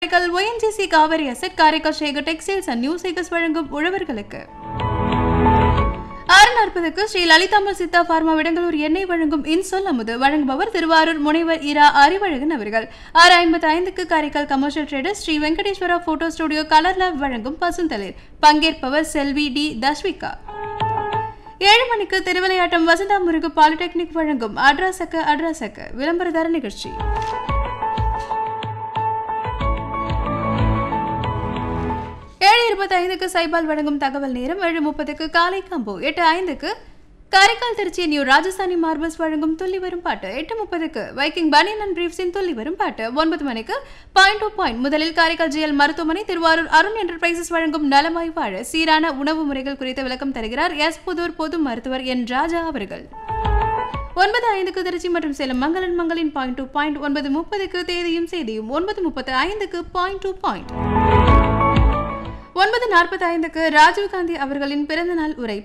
Karaikal ONGC Kaveri asset Karaikal Sekar textiles and new Sekars வழங்கும் உழவர்களுக்கு ஆறு நாற்பதுக்கு ஸ்ரீ லலிதாம்பல் சித்தா பார்மா விடங்களூர் எண்ணெய் வழங்கும் இன்சொல் அமுது வழங்குபவர் திருவாரூர் முனைவர் இரா அறிவழகன் அவர்கள் ஆறு ஐம்பத்தி ஐந்துக்கு Karaikal commercial traders Sri Venkateswara photo studio colour lab வழங்கும் பசுந்தளிர் பங்கேற்பவர் செல்வி டி தஸ்விகா ஏழு மணிக்கு திருவிளையாட்டம் வசந்தா முருகு பாலிடெக்னிக் வழங்கும் அட்ராசக்க அட்ராசக்க விளம்பரதார நிகழ்ச்சி ஏழு இருபத்தி ஐந்துக்கு சைபால் வழங்கும் தகவல் நேரம் ஏழு முப்பதுக்கு காலை காம்போ எட்டு ஐந்துக்கு காரைக்கால் திருச்சி நியூ ராஜஸ்தானி மார்பிள்ஸ் வழங்கும் துள்ளி வரும் பாட்டு எட்டு முப்பதுக்கு வைக்கிங் பனியன் அண்ட் பிரீஃப்ஸின் துள்ளி வரும் பாட்டு ஒன்பது மணிக்கு பாயிண்ட் டு பாயிண்ட் முதலில் காரைக்கால் ஜிஎல் மருத்துவமனை திருவாரூர் அருண் என்டர்பிரைசஸ் வழங்கும் நலமாய் வாழ சீரான உணவு முறைகள் குறித்த விளக்கம் தருகிறார் எஸ் புதூர் பொது மருத்துவர் என் ராஜா அவர்கள் ஒன்பது ஐந்துக்கு திருச்சி மற்றும் சேலம் மங்களன் மங்களின் பாயிண்ட் டு பாயிண்ட் ஒன்பது முப்பதுக்கு தேதியும் செய்தியும் ஒன்பது முப்பத்து ஐந்துக்கு பாயிண்ட் டு பாயிண்ட் ஒன்பது நாற்பத்தி ஐந்துக்கு ராஜீவ்காந்தி அவர்களின் பிறந்தநாள் உரை